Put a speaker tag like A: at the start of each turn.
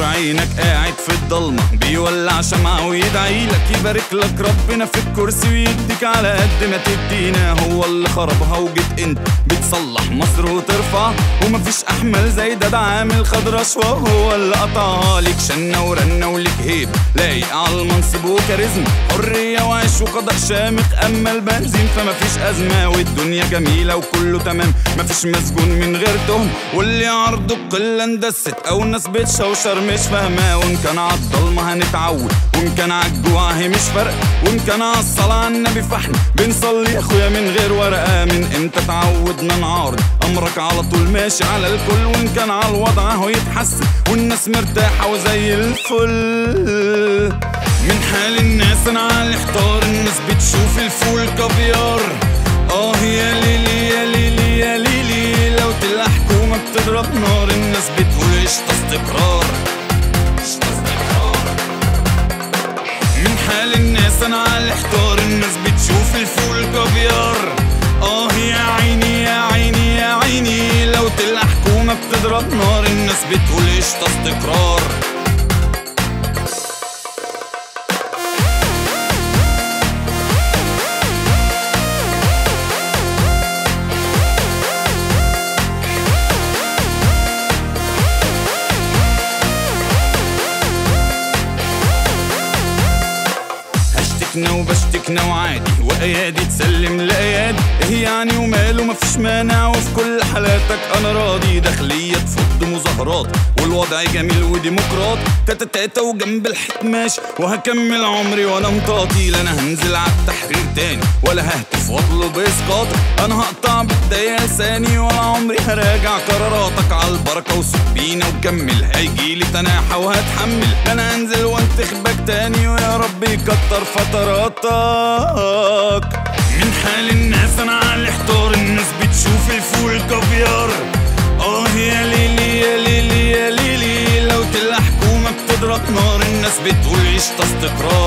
A: نور عينك قاعد في الضلمة بيولع شمعة ويدعي لك يبارك لك ربنا في الكرسي ويديك على قد ما تدينا هو اللي خربها وجيت انت بتصلح مصر وترفع ومفيش احمل زي ده ده عامل خد رشوة هو اللي قطعها ليك شنة ورنة وليك هيب لايق على المنصب وكاريزما حرية وعيش وقضاء شامخ اما البنزين فمفيش ازمة والدنيا جميلة وكله تمام مفيش مسجون من غير تهم واللي عرضه قلة اندست او ناس بتشوشر مش فاهمة وان كان عالضلمة هنتعود وان كان عالجوع هي مش فرق وان كان عالصلاة على النبي فاحنا بنصلي يا اخويا من غير ورقة من امتى تعودنا نعارض امرك على طول ماشي على الكل وان كان على الوضع اهو يتحسن والناس مرتاحة وزي الفل من حال الناس انا على احتار الناس بتشوف الفول كافيار اه يا ليلي يا ليلي يا ليلي لو تلقى حكومة بتضرب نار الناس بتقول قشطة استقرار قشطة استقرار من حال الناس انا على الاحتار الناس بتشوف الفول كافيار اه يا عيني يا عيني يا عيني لو تلقى حكومة بتضرب نار الناس بتقول قشطة استقرار هشتكنا وبشتكنا وعادي وايادي تسلم لايادي ايه يعني وماله مفيش مانع وفي كل حالاتك انا راضي داخلية تفض مظاهرات والوضع جميل وديمقراط تاتا تاتا وجنب الحيط ماشي وهكمل عمري وانا مطاطي لا انا هنزل على التحرير تاني ولا ههتف واطلب اسقاط انا هقطع بداية لساني ولا عمري هراجع قراراتك على البركة وسوق بينا وكمل هيجيلي تناحة وهتحمل انا هنزل وانتخبك تاني ويا رب يكتر فتراتك من حال الناس انا على الاحتار الناس بتشوف الفول كافيار اه يا ليلي يا ليلي يا ليلي لو تلقى حكومة بتضرب نار الناس بتقول قشطة استقرار